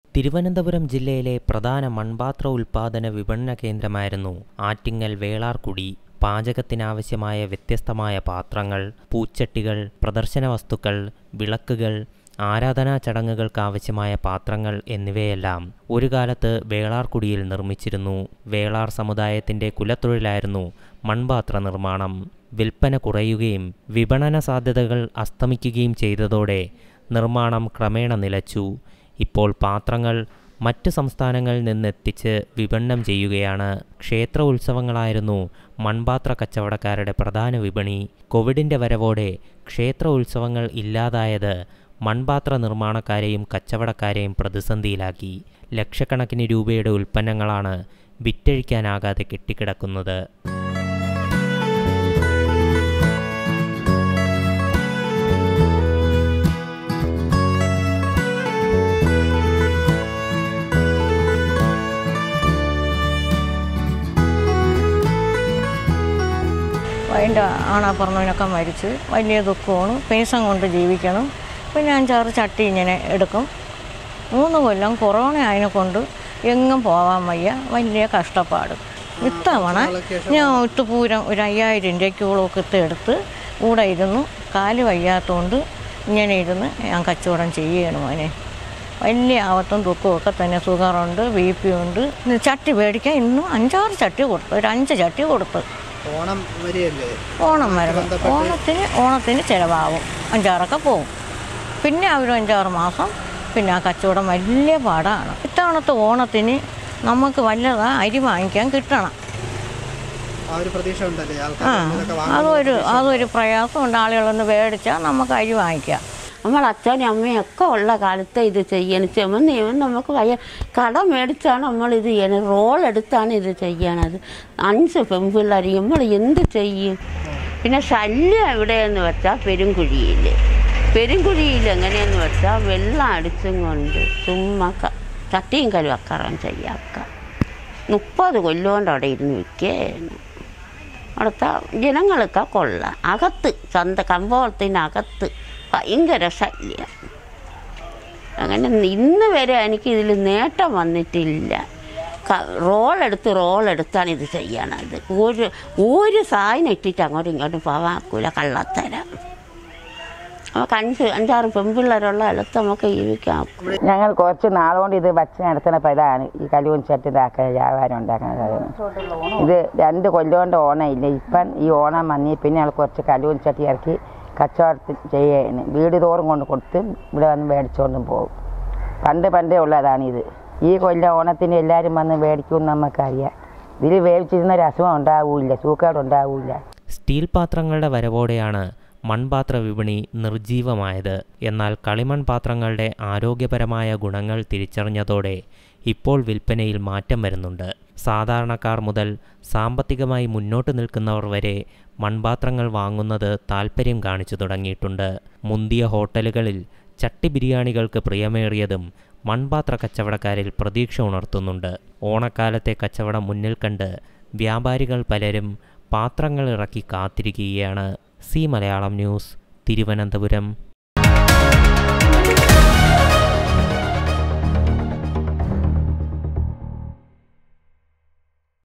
തിരുവനന്തപുരം ജില്ലയിലെ പ്രധാന മൺപാത്ര ഉൽപ്പാദന വിപണന കേന്ദ്രമായിരുന്നു ആറ്റിങ്ങൽ വേളാർകുടി പാചകത്തിനാവശ്യമായ വ്യത്യസ്തമായ പാത്രങ്ങൾ പൂച്ചട്ടികൾ പ്രദർശന വസ്തുക്കൾ വിളക്കുകൾ ആരാധനാ ചടങ്ങുകൾക്കാവശ്യമായ പാത്രങ്ങൾ എന്നിവയെല്ലാം ഒരു കാലത്ത് വേളാർകുടിയിൽ നിർമ്മിച്ചിരുന്നു വേളാർ സമുദായത്തിൻ്റെ കുലത്തൊഴിലായിരുന്നു മൺപാത്ര നിർമ്മാണം വിൽപ്പന കുറയുകയും വിപണന സാധ്യതകൾ അസ്തമിക്കുകയും ചെയ്തതോടെ നിർമ്മാണം ക്രമേണ നിലച്ചു ഇപ്പോൾ പാത്രങ്ങൾ മറ്റ് സംസ്ഥാനങ്ങളിൽ നിന്നെത്തിച്ച് വിപണനം ചെയ്യുകയാണ് ക്ഷേത്ര ഉത്സവങ്ങളായിരുന്നു മൺപാത്ര കച്ചവടക്കാരുടെ പ്രധാന വിപണി കോവിഡിൻ്റെ വരവോടെ ക്ഷേത്ര ഉത്സവങ്ങൾ ഇല്ലാതായത് മൺപാത്ര നിർമ്മാണക്കാരെയും കച്ചവടക്കാരെയും പ്രതിസന്ധിയിലാക്കി ലക്ഷക്കണക്കിന് രൂപയുടെ ഉൽപ്പന്നങ്ങളാണ് വിറ്റഴിക്കാനാകാതെ കെട്ടിക്കിടക്കുന്നത് അതിൻ്റെ ആണാപ്പുറന്നവനൊക്കെ മരിച്ച് വലിയ ദുഃഖമാണ് പേസം കൊണ്ട് ജീവിക്കണം പിന്നെ അഞ്ചാറ് ചട്ടി ഇങ്ങനെ എടുക്കും മൂന്ന് കൊല്ലം കൊറോണ അതിനെ കൊണ്ട് എങ്ങും പോകാൻ വയ്യ വലിയ കഷ്ടപ്പാട് ഇത്തവണ ഞാൻ ഒത്തുപൂരം ഒരു അയ്യായിരം രൂപയ്ക്കോളമൊക്കെ ഇത്ത് എടുത്ത് കൂടെ ഇരുന്നു കാല് വയ്യാത്തതുകൊണ്ട് ഇങ്ങനെ ഇരുന്ന് ഞാൻ കച്ചവടം ചെയ്യണം മോനെ വലിയ ആവത്തും ദുഃഖവും ഒക്കെ തന്നെ ഷുഗറുണ്ട് ബി പി ഉണ്ട് ചട്ടി മേടിക്കാൻ ഇന്നും അഞ്ചാറ് ചട്ടി കൊടുത്തു ഒരു അഞ്ച് ചട്ടി കൊടുത്തു ഓണം വരെയല്ലേ ഓണം വരണം ഓണത്തിന് ഓണത്തിന് ചിലവാകും അഞ്ചാറൊക്കെ പോവും പിന്നെ ആ ഒരു അഞ്ചാറ് മാസം പിന്നെ ആ കച്ചവടം വലിയ പാടാണ് ഇത്തവണത്തെ ഓണത്തിന് നമുക്ക് വല്ലതാ അരി വാങ്ങിക്കാൻ കിട്ടണം ആ ഒരു പ്രതീക്ഷ ഉണ്ടല്ലേ ആ ആൾക്കാർ ഇതൊക്കെ വാങ്ങും അതൊരു അതൊരു പ്രയാസമുണ്ട് ആളുകളൊന്ന് മേടിച്ചാൽ നമുക്ക് അരി വാങ്ങിക്കാം നമ്മൾ അച്ഛനും അമ്മയും ഒക്കെ ഉള്ള കാലത്ത് ഇത് ചെയ്യണം ചെമന്ന് ഇവൻ നമുക്ക് വയ്യ കട മേടിച്ചാണ് നമ്മൾ ഇത് ചെയ്യണത് റോൾ എടുത്താണ് ഇത് ചെയ്യണത് അഞ്ച് പെൺപിള്ളേർ നമ്മൾ എന്ത് ചെയ്യും പിന്നെ ശല്യം എവിടെയെന്ന് വെച്ചാൽ പെരുങ്കുഴിയിൽ പെരുങ്കുഴിയിൽ എങ്ങനെയെന്ന് വെച്ചാൽ വെള്ളം അടിച്ചും കൊണ്ട് ചുമ്മാ ക- ചട്ടിയും കരുവക്കറം ചെയ്യാക്ക മുപ്പത് കൊല്ലം കൊണ്ട് അവിടെ ഇരുന്ന് വിൽക്കുകയാണ് അവിടുത്തെ ജനങ്ങൾക്ക് കൊള്ള അകത്ത് ചന്ത കമ്പോളത്തിനകത്ത് ഭയങ്കര ശല്യം അങ്ങനെ ഇന്ന് വരെ എനിക്ക് ഇതിൽ നേട്ടം വന്നിട്ടില്ല ക- റോളെടുത്ത് റോളെടുത്താണ് ഇത് ചെയ്യണത് ഒരു ഒരു സാധനം ഇട്ടിട്ട് അങ്ങോട്ടും ഇങ്ങോട്ടും പോവാക്കൂല കള്ളത്തരം നമുക്ക് അഞ്ച് അഞ്ചാറ് പെൺപിള്ളേരുള്ള സ്ഥലത്ത് നമുക്ക് ജീവിക്കാം ഞങ്ങൾ കുറച്ച് നാളുകൊണ്ട് ഇത് വച്ച് നടത്തുന്ന പതാണ് ഈ കലൂൻ ചട്ടി ഇതാക്കുന്ന വ്യാപാരം ഉണ്ടാക്കുന്നത് ഇത് രണ്ട് കൊല്ലം കൊണ്ട് ഓണം ഇല്ല ഇപ്പം ഈ ഓണം വന്നി പിന്നെ ഞങ്ങൾ കുറച്ച് കലൂൻ ചട്ടി ഇറക്കി കച്ചവടത്തിൽ ചെയ്യുകയാണ് വീട് തോറും കൊണ്ട് കൊടുത്ത് ഇവിടെ വന്ന് മേടിച്ചുകൊണ്ടും പോകും പണ്ട് പണ്ടേ ഉള്ളതാണ് ഇത് ഈ കൊല്ലം ഓണത്തിന് എല്ലാവരും വന്ന് മേടിക്കുമെന്ന് നമുക്കറിയാം ഇതിൽ വേവിച്ചിരുന്ന ഒരു അസുഖം ഉണ്ടാവില്ല സൂക്കേട് ഉണ്ടാവില്ല സ്റ്റീൽ പാത്രങ്ങളുടെ വരവോടെയാണ് മൺപാത്ര വിപണി നിർജീവമായത് എന്നാൽ കളിമൺ പാത്രങ്ങളുടെ ആരോഗ്യപരമായ ഗുണങ്ങൾ തിരിച്ചറിഞ്ഞതോടെ ഇപ്പോൾ വിൽപ്പനയിൽ മാറ്റം വരുന്നുണ്ട് സാധാരണക്കാർ മുതൽ സാമ്പത്തികമായി മുന്നോട്ട് നിൽക്കുന്നവർ വരെ മൺപാത്രങ്ങൾ വാങ്ങുന്നത് താൽപ്പര്യം കാണിച്ചു തുടങ്ങിയിട്ടുണ്ട് മുന്തിയ ഹോട്ടലുകളിൽ ചട്ടി ബിരിയാണികൾക്ക് പ്രിയമേറിയതും മൺപാത്ര കച്ചവടക്കാരിൽ പ്രതീക്ഷ ഉണർത്തുന്നുണ്ട് ഓണക്കാലത്തെ കച്ചവടം മുന്നിൽ കണ്ട് വ്യാപാരികൾ പലരും പാത്രങ്ങൾ ഇറക്കി കാത്തിരിക്കുകയാണ് സി മലയാളം ന്യൂസ് തിരുവനന്തപുരം